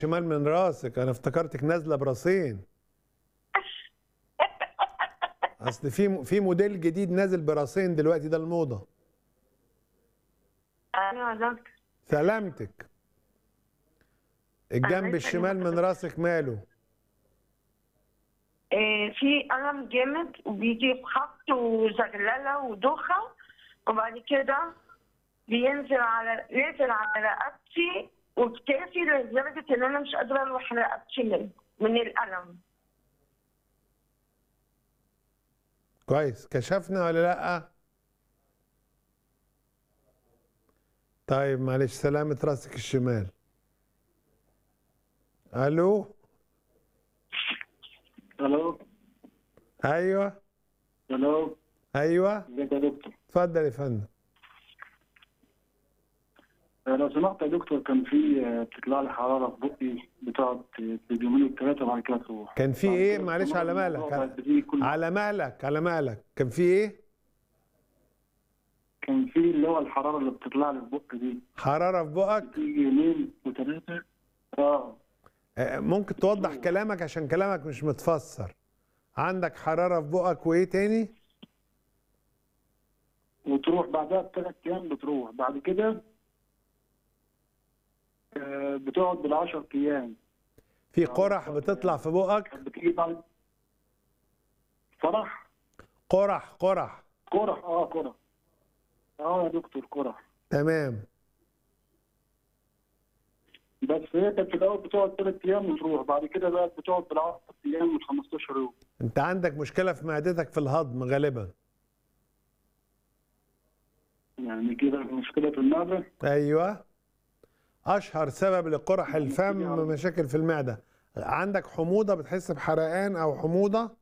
شمال من راسك انا افتكرتك نازله براسين اصل في في موديل جديد نازل براسين دلوقتي ده الموضه ايوه يا دكتور سلامتك الجنب الله الشمال من يسلمك. راسك ماله إيه في ألم جامد وبيجي في خبط وزغللة ودوخة وبعد كده بينزل على نزل على رقبتي وكتافي لدرجة إن أنا مش قادرة أروح رقبتي من من الألم كويس كشفنا ولا لا طيب معلش سلامة راسك الشمال الو الو ايوه الو ايوه ازيك يا دكتور اتفضل يا فندم آه، لو سمحت يا دكتور كان في آه، بتطلع لي حراره في بقي بتقعد باليومين الثلاثه وبعد كده تروح كان في بعد ايه كده معلش على الموضوع مالك بقت بتيجي كل على مالك على مالك كان في ايه كان في اللي هو الحراره اللي بتطلع لي في بقي دي حرارة في بقك بتيجي يومين وثلاثه اه آه، ممكن توضح كلامك عشان كلامك مش متفسر عندك حرارة في بقك وايه تاني وتروح بعدها بثلاث ايام بتروح بعد كده آه، بتقعد بالعشر ايام في قرح بتطلع في بقك بتيجي بعد فرح قرح قرح كرة اه كرة اه يا دكتور كرة تمام بس هي كانت في الاول بتقعد ثلاث ايام وتروح بعد كده بقت بتقعد بالعشر ايام و 15 يوم انت عندك مشكلة في معدتك في الهضم غالبا يعني كده مشكلة في المعدة ايوه اشهر سبب لقرح الفم مشاكل في المعدة عندك حموضة بتحس بحرقان او حموضة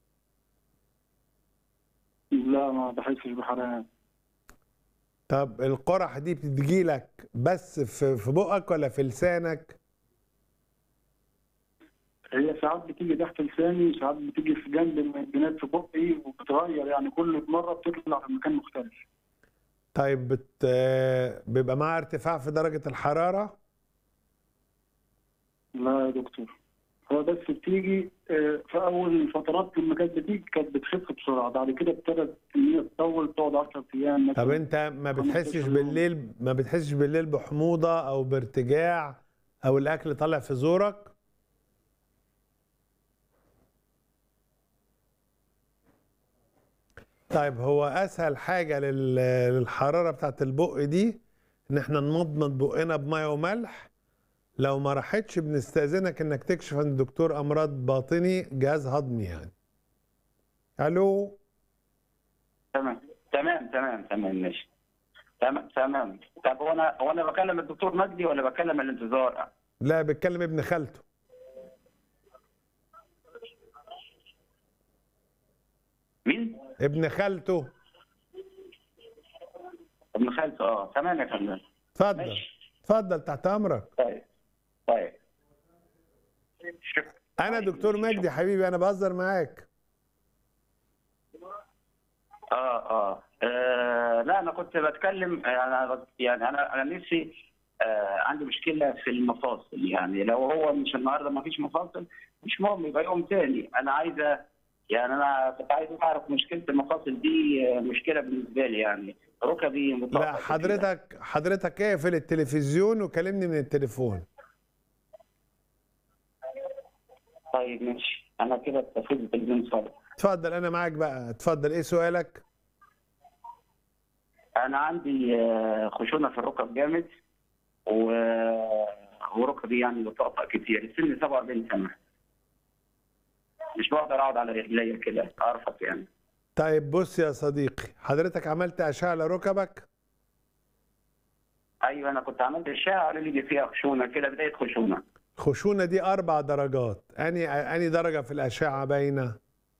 لا ما بحسش بحرقان طب القرح دي بتجيلك بس في في بقك ولا في لسانك هي ساعات بتيجي تحت لساني وساعات بتيجي في جنب من الجناب في بقي وبتتغير يعني كل مرة بتطلع في مكان مختلف طيب بت... آه، بيبقى معاها ارتفاع في درجة الحرارة لا يا دكتور هو بس بتيجي آه، في اول الفترات لما كانت بتيجي كانت بتخف بسرعه بعد كده ابتدت ان هي تطول تقعد 10 ايام مثلا طب انت ما بتحسش 15 يوم. بالليل ما بتحسش بالليل بحموضة او بارتجاع او الاكل طالع في زورك طيب هو اسهل حاجة لل- للحرارة بتاعت البق دي ان احنا نمضمض بقنا بمية وملح لو ما راحتش بنستأذنك انك تكشف عند دكتور امراض باطني جهاز هضمي يعني الو تمام تمام تمام تمام ماشي تمام تمام طب هو انا هو انا بكلم الدكتور مجدي ولا بكلم الانتظار؟ لا بيتكلم ابن خالته مين؟ ابن خالته ابن خالته اه تمام يا فندم اتفضل ماشي. اتفضل تحت امرك طيب طيب شكرا انا دكتور مجدي حبيبي انا بهزر معاك آه, اه اه لا انا كنت بتكلم انا يعني انا انا نفسي آه عندي مشكله في المفاصل يعني لو هو مش النهارده ما فيش مفاصل مش مهم يبقى يوم تاني انا عايزه يعني انا كنت عايز اعرف مشكله المفاصل دي آه، مشكله بالنسبه لي يعني ركبي لا مطاطة كده. حضرتك حضرتك اقفل التلفزيون وكلمني من التليفون طيب ماشي انا كده اتفقت التلفزيون صالح اتفضل انا معاك بقى اتفضل ايه سؤالك انا عندي آه، خشونه في الركب جامد و... وركبي يعني بتقطع كتير سني 47 سنه مش بقدر اقعد على رجليا كده ارفض يعني طيب بص يا صديقي حضرتك عملت اشعه لركبك ايوه انا كنت عملت اشعه قالوا لي دي فيها خشونه كده بدايه خشونه خشونه دي اربع درجات اني اني درجه في الاشعه باينه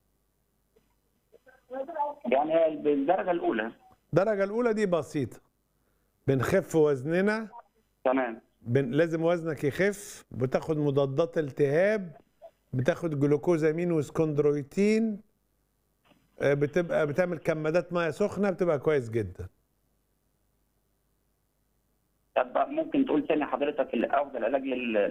يعني بالدرجه الاولى الدرجه الاولى دي بسيطه بنخف وزننا تمام بن... لازم وزنك يخف بتاخد مضادات التهاب بتاخد جلوكوزامين وسكوندرويتين آه، بتبقى بتعمل كمادات ميه سخنه بتبقى كويس جدا طب ممكن تقول تاني حضرتك افضل علاج لل...